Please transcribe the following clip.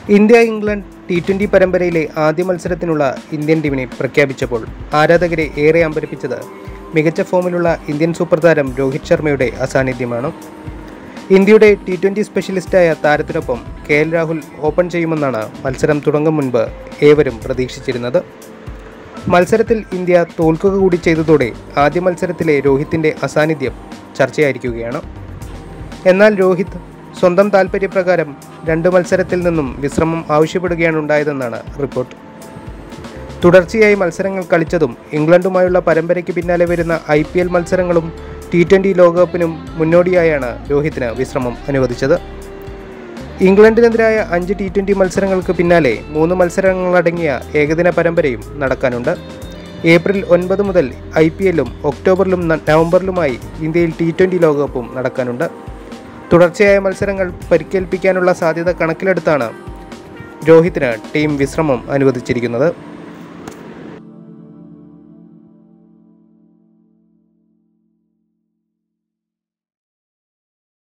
India England T twenty പരമ്പരയിലെ ആദ്യ മത്സരത്തിനുള്ള Indian ടീമിനെ പ്രഖ്യാപിച്ചപ്പോൾ ആരാധകരെ ഏറെ അമ്പരിപ്പിച്ചത് മികച്ച ഫോമിലുള്ള ഇന്ത്യൻ സൂപ്പർ താരം രോഹിത് ശർമ്മയുടെ അസാന്നിധ്യമാണ് ഇന്ത്യയുടെ ടി ട്വൻ്റി സ്പെഷ്യലിസ്റ്റായ താരത്തിനൊപ്പം കെ എൽ രാഹുൽ ഓപ്പൺ ചെയ്യുമെന്നാണ് മത്സരം തുടങ്ങും മുൻപ് ഏവരും പ്രതീക്ഷിച്ചിരുന്നത് മത്സരത്തിൽ ഇന്ത്യ തോൽക്കുക കൂടി ചെയ്തതോടെ ആദ്യ മത്സരത്തിലെ രോഹിത്തിൻ്റെ അസാന്നിധ്യം ചർച്ചയായിരിക്കുകയാണ് എന്നാൽ രോഹിത് സ്വന്തം താൽപ്പര്യപ്രകാരം രണ്ട് മത്സരത്തിൽ നിന്നും വിശ്രമം ആവശ്യപ്പെടുകയാണ് ഉണ്ടായതെന്നാണ് റിപ്പോർട്ട് തുടർച്ചയായി മത്സരങ്ങൾ കളിച്ചതും ഇംഗ്ലണ്ടുമായുള്ള പരമ്പരയ്ക്ക് പിന്നാലെ വരുന്ന ഐ പി എൽ മത്സരങ്ങളും ടി ട്വൻ്റി ലോകകപ്പിനും മുന്നോടിയായാണ് രോഹിത്തിന് വിശ്രമം അനുവദിച്ചത് ഇംഗ്ലണ്ടിനെതിരായ അഞ്ച് ടി ട്വൻ്റി മത്സരങ്ങൾക്ക് പിന്നാലെ മൂന്ന് മത്സരങ്ങളടങ്ങിയ ഏകദിന പരമ്പരയും നടക്കാനുണ്ട് ഏപ്രിൽ ഒൻപത് മുതൽ ഐ പി എല്ലും ഒക്ടോബറിലും ന- നവംബറിലുമായി ഇന്ത്യയിൽ ടി ട്വൻ്റി ലോകകപ്പും നടക്കാനുണ്ട് തുടർച്ചയായ മത്സരങ്ങൾ പരിക്കേൽപ്പിക്കാനുള്ള സാധ്യത കണക്കിലെടുത്താണ് രോഹിത്തിന് ടീം വിശ്രമം അനുവദിച്ചിരിക്കുന്നത്